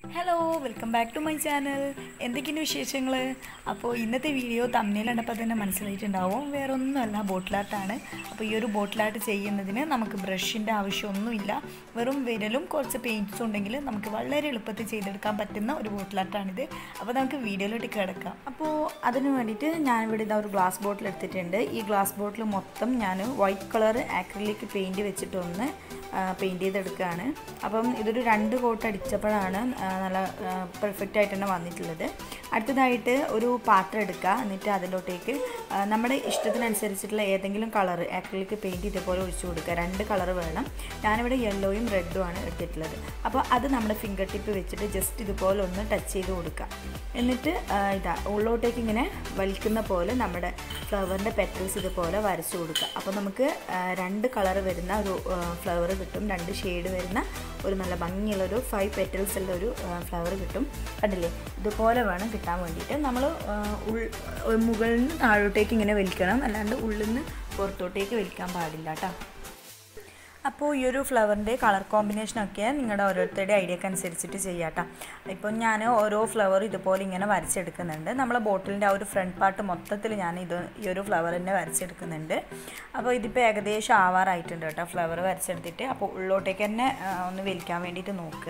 hello welcome back to my channel എന്തൊക്കെയാണ് വിശേഷങ്ങൾ അപ്പോൾ ഇന്നത്തെ വീഡിയോ തമ്മിൽ കണ്ടപ്പോൾ തന്നെ മനസ്സിലായിട്ടുണ്ടാവും വേറെ ഒന്നുമല്ല ബോട്ടിലാട്ടാണ് അപ്പോൾ ഈ ഒരു ബോട്ടിലാട്ട് ചെയ്യുന്നതിന് നമുക്ക് ബ്രഷിൻ്റെ ആവശ്യമൊന്നുമില്ല വെറും വിരലും കുറച്ച് പെയിൻറ്റ്സും ഉണ്ടെങ്കിൽ നമുക്ക് വളരെ എളുപ്പത്തിൽ ചെയ്തെടുക്കാൻ പറ്റുന്ന ഒരു ബോട്ടിലാട്ടാണിത് അപ്പോൾ നമുക്ക് വീഡിയോയിലോട്ട് കിടക്കാം അപ്പോൾ അതിന് വേണ്ടിയിട്ട് ഞാനിവിടെ ഇതാ ഒരു ഗ്ലാസ് ബോട്ടിൽ എടുത്തിട്ടുണ്ട് ഈ ഗ്ലാസ് ബോട്ടിൽ മൊത്തം ഞാൻ വൈറ്റ് കളർ ആക്രിലിക് പെയിൻറ്റ് വെച്ചിട്ടൊന്ന് പെയിൻറ്റ് ചെയ്തെടുക്കുകയാണ് അപ്പം ഇതൊരു രണ്ട് കോട്ട് അടിച്ചപ്പോഴാണ് ആ, നല്ല പെർഫെക്റ്റ് ആയിട്ട് തന്നെ വന്നിട്ടുള്ളത് അടുത്തതായിട്ട് ഒരു പാത്രം എടുക്കുക എന്നിട്ട് അതിലോട്ടേക്ക് ആ, നമ്മുടെ ഇഷ്ടത്തിനനുസരിച്ചിട്ടുള്ള ഏതെങ്കിലും കളർ ആക്രിലിക് പെയിൻറ്റ് ഇതേപോലെ ഒഴിച്ചു കൊടുക്കുക രണ്ട് കളർ വേണം ഞാനിവിടെ യെല്ലോയും റെഡും ആണ് എടുത്തിട്ടുള്ളത് അപ്പോൾ അത് നമ്മുടെ ഫിംഗർ ടിപ്പ് വെച്ചിട്ട് ജസ്റ്റ് ഇതുപോലെ ഒന്ന് ടച്ച് ചെയ്ത് കൊടുക്കുക എന്നിട്ട് ആ, ഇതാ ഉള്ളോട്ടേക്ക് ഇങ്ങനെ വലിക്കുന്ന പോലെ നമ്മുടെ ഫ്ലവറിൻ്റെ പെറ്റൽസ് ഇതുപോലെ വരച്ചു കൊടുക്കുക അപ്പോൾ നമുക്ക് ആ, രണ്ട് കളർ വരുന്ന ഒരു ഫ്ലവർ കിട്ടും രണ്ട് ഷെയ്ഡ് വരുന്ന ഒരു നല്ല ഭംഗിയുള്ളൊരു ഫൈവ് പെറ്റൽസ് ഉള്ള ഒരു ഫ്ലവർ കിട്ടും കണ്ടില്ലേ ഇതുപോലെ വേണം കിട്ടാൻ വേണ്ടിയിട്ട് നമ്മൾ ഉൾ മുകളിൽ നിന്ന് താഴോട്ടേക്ക് ഇങ്ങനെ വലിക്കണം അല്ലാണ്ട് ഉള്ളിൽ നിന്ന് പുറത്തോട്ടേക്ക് വലിക്കാൻ പാടില്ല കേട്ടോ അപ്പോൾ ഈ ഒരു ഫ്ലവറിൻ്റെ കളർ കോമ്പിനേഷനൊക്കെ നിങ്ങളുടെ ഓരോരുത്തരുടെ ഐഡിയക്ക് അനുസരിച്ചിട്ട് ചെയ്യാട്ടോ ഇപ്പോൾ ഞാൻ ഓരോ ഫ്ലവർ ഇതുപോലെ ഇങ്ങനെ വരച്ചെടുക്കുന്നുണ്ട് നമ്മളെ ബോട്ടിലിൻ്റെ ആ ഒരു ഫ്രണ്ട് പാർട്ട് മൊത്തത്തിൽ ഞാൻ ഇത് ഈ ഒരു ഫ്ലവർ തന്നെ വരച്ചെടുക്കുന്നുണ്ട് അപ്പോൾ ഇതിപ്പോൾ ഏകദേശം ആവാറായിട്ടുണ്ട് കേട്ടോ ഫ്ലവർ വരച്ചെടുത്തിട്ട് അപ്പോൾ ഉള്ളോട്ടേക്ക് തന്നെ ആ, ഒന്ന് വലിക്കാൻ വേണ്ടിയിട്ട് നോക്കുക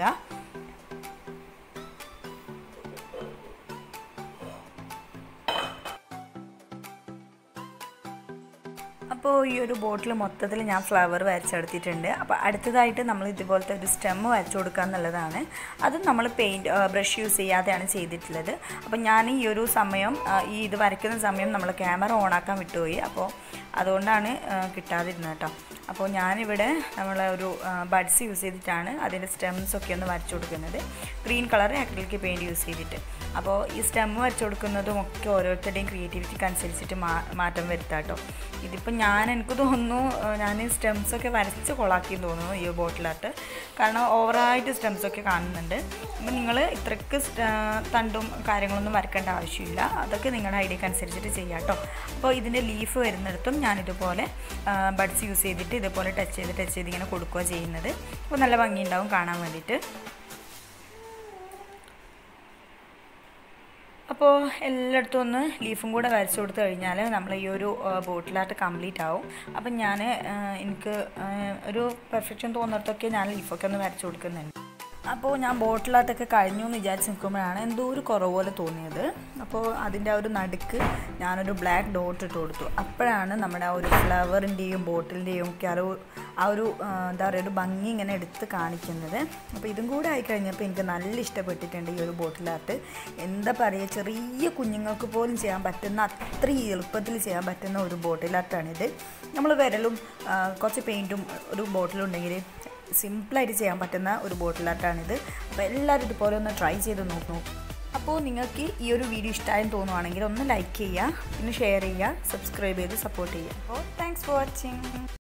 അപ്പോൾ ഈ ഒരു ബോട്ടിൽ മൊത്തത്തിൽ ഞാൻ ഫ്ലവർ വരച്ചെടുത്തിട്ടുണ്ട് അപ്പോൾ അടുത്തതായിട്ട് നമ്മൾ ഇതുപോലത്തെ ഒരു സ്റ്റെം വരച്ചു കൊടുക്കുക എന്നുള്ളതാണ് അതും നമ്മൾ പെയിൻറ്റ് ബ്രഷ് യൂസ് ചെയ്യാതെയാണ് ചെയ്തിട്ടുള്ളത് അപ്പോൾ ഞാൻ ഈ ഒരു സമയം ആ, ഈ ഇത് വരയ്ക്കുന്ന സമയം നമ്മൾ ക്യാമറ ഓണാക്കാൻ വിട്ടുപോയി അപ്പോൾ അതുകൊണ്ടാണ് ആ, കിട്ടാതിരുന്നത് കേട്ടോ അപ്പോൾ ഞാനിവിടെ നമ്മൾ ഒരു ബഡ്സ് യൂസ് ചെയ്തിട്ടാണ് അതിൻ്റെ സ്റ്റെംസ് ഒക്കെ ഒന്ന് വരച്ചു കൊടുക്കുന്നത് green colour acrylic paint use ചെയ്തിട്ട് അപ്പോൾ ഈ സ്റ്റെം വരച്ചു കൊടുക്കുന്നതും ഒക്കെ ഓരോരുത്തരുടെയും ക്രിയേറ്റിവിറ്റിക്ക് അനുസരിച്ചിട്ട് മാ മാറ്റം വരുത്താം കേട്ടോ ഇതിപ്പോൾ ഞാൻ എനിക്ക് തോന്നുന്നു ആ, ഞാൻ സ്റ്റെംസ് ഒക്കെ വരച്ച് കൊളാക്കി തോന്നുന്നു ഈ ബോട്ടിലാട്ട് കാരണം ഓവറായിട്ട് സ്റ്റെംസ് ഒക്കെ കാണുന്നുണ്ട് അപ്പോൾ നിങ്ങൾ ഇത്രയ്ക്ക് സ്റ്റ- ആ, തണ്ടും കാര്യങ്ങളൊന്നും വരക്കേണ്ട ആവശ്യമില്ല അതൊക്കെ നിങ്ങളുടെ ഐഡിയക്ക് അനുസരിച്ചിട്ട് ചെയ്യാം കേട്ടോ അപ്പോൾ ഇതിൻ്റെ ലീഫ് വരുന്നിടത്തും ഞാനിതുപോലെ ബഡ്സ് യൂസ് ചെയ്തിട്ട് ഇതുപോലെ ടച്ച് ചെയ്ത് ടച്ച് ചെയ്ത് ഇങ്ങനെ കൊടുക്കുക ചെയ്യുന്നത് അപ്പോൾ നല്ല ഭംഗിയുണ്ടാവും കാണാൻ വേണ്ടിയിട്ട് അപ്പോൾ എല്ലായിടത്തും ഒന്ന് ലീഫും കൂടെ വരച്ചു കൊടുത്തു കഴിഞ്ഞാൽ നമ്മൾ ഈ ഒരു ബോട്ടിലായിട്ട് കംപ്ലീറ്റ് ആവും അപ്പം ഞാൻ എനിക്ക് ആ, ഒരു പെർഫെക്ഷൻ തോന്നിടത്തൊക്കെ ഞാൻ ലീഫൊക്കെ ഒന്ന് വരച്ചു കൊടുക്കുന്നുണ്ട് അപ്പോൾ ഞാൻ ബോട്ടിലാട്ടൊക്കെ കഴിഞ്ഞു എന്ന് വിചാരിച്ച് നിൽക്കുമ്പോഴാണ് എന്തോ ഒരു കുറവ് പോലെ തോന്നിയത് അപ്പോൾ അതിൻ്റെ ആ ഒരു നടുക്ക് ഞാനൊരു ബ്ലാക്ക് ഡോട്ട് ഇട്ട് കൊടുത്തു അപ്പോഴാണ് നമ്മുടെ ആ ഒരു ഫ്ലവറിൻ്റെയും ബോട്ടിലിൻ്റെയും ഒക്കെ ആ ഒരു ആ ഒരു ആ, എന്താ പറയുക ഒരു ഭംഗി ഇങ്ങനെ എടുത്ത് കാണിക്കുന്നത് അപ്പോൾ ഇതും കൂടെ ആയിക്കഴിഞ്ഞപ്പോൾ എനിക്ക് നല്ല ഇഷ്ടപ്പെട്ടിട്ടുണ്ട് ഈ ഒരു ബോട്ടിലാട്ട് എന്താ പറയുക ചെറിയ കുഞ്ഞുങ്ങൾക്ക് പോലും ചെയ്യാൻ പറ്റുന്ന അത്രയും എളുപ്പത്തിൽ ചെയ്യാൻ പറ്റുന്ന ഒരു ബോട്ടിലാട്ടാണിത് നമ്മൾ വിരലും ആ, കുറച്ച് പെയിൻറ്റും ഒരു ബോട്ടിലുണ്ടെങ്കിൽ സിമ്പിളായിട്ട് ചെയ്യാൻ പറ്റുന്ന ഒരു ബോട്ടിലാട്ടാണിത് അപ്പോൾ എല്ലാവരും ഇതുപോലെ ഒന്ന് ട്രൈ ചെയ്ത് നോക്കൂ അപ്പോൾ നിങ്ങൾക്ക് ഈ ഒരു വീഡിയോ ഇഷ്ടമായെന്ന് തോന്നുവാണെങ്കിൽ ഒന്ന് ലൈക്ക് ചെയ്യുക പിന്നെ ഷെയർ ചെയ്യുക സബ്സ്ക്രൈബ് ചെയ്ത് സപ്പോർട്ട് ചെയ്യുക അപ്പോൾ താങ്ക്സ് ഫോർ വാച്ചിങ്